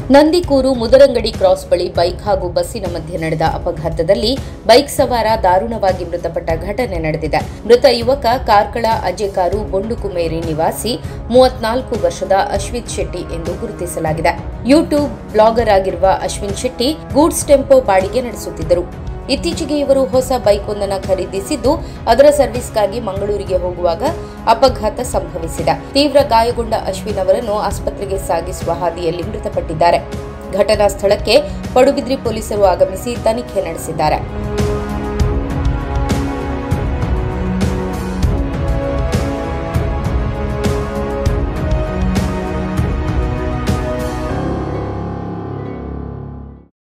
Nandikur Mudarangadi cross ಬಳಿ bike ಹಾಗೂ ಬಸ್ಸಿನ ಮಧ್ಯೆ ನಡೆದ ಅಪಘಾತದಲ್ಲಿ ಬೈಕ್ ಸವಾರ ದಾರುಣವಾಗಿ ಮೃತಪಟ್ಟ ಘಟನೆ ನಡೆದಿದೆ ಮೃತ ಯುವಕ ಕಾರ್ಕಳ ಅಜೆಕಾರು ಬೊಂಡುಕುಮೇರಿ ನಿವಾಸಿ ಮೂವತ್ನಾಲ್ಕು ವರ್ಷದ ಅಶ್ವಿತ್ ಶೆಟ್ಟಿ ಎಂದು ಗುರುತಿಸಲಾಗಿದೆ ಯೂಟ್ಯೂಬ್ ಬ್ಲಾಗರ್ ಆಗಿರುವ ಅಶ್ವಿನ್ ಶೆಟ್ಟಿ ಗೂಡ್ಸ್ ಟೆಂಪೋ ಬಾಡಿಗೆ ನಡೆಸುತ್ತಿದ್ದರು ಇತ್ತೀಚೆಗೆ ಇವರು ಹೊಸ ಬೈಕ್ ಒಂದನ್ನು ಖರೀದಿಸಿದ್ದು ಅದರ ಸರ್ವಿಸ್ಗಾಗಿ ಮಂಗಳೂರಿಗೆ ಹೋಗುವಾಗ ಅಪಘಾತ ಸಂಭವಿಸಿದೆ ತೀವ್ರ ಗಾಯಗೊಂಡ ಅಶ್ವಿನ್ ಅವರನ್ನು ಆಸ್ಪತ್ರೆಗೆ ಸಾಗಿಸುವ ಹಾದಿಯಲ್ಲಿ ಮೃತಪಟ್ಟಿದ್ದಾರೆ ಘಟನಾ ಸ್ಥಳಕ್ಕೆ ಪಡುಬಿದ್ರಿ ಪೊಲೀಸರು ಆಗಮಿಸಿ ತನಿಖೆ ನಡೆಸಿದ್ದಾರೆ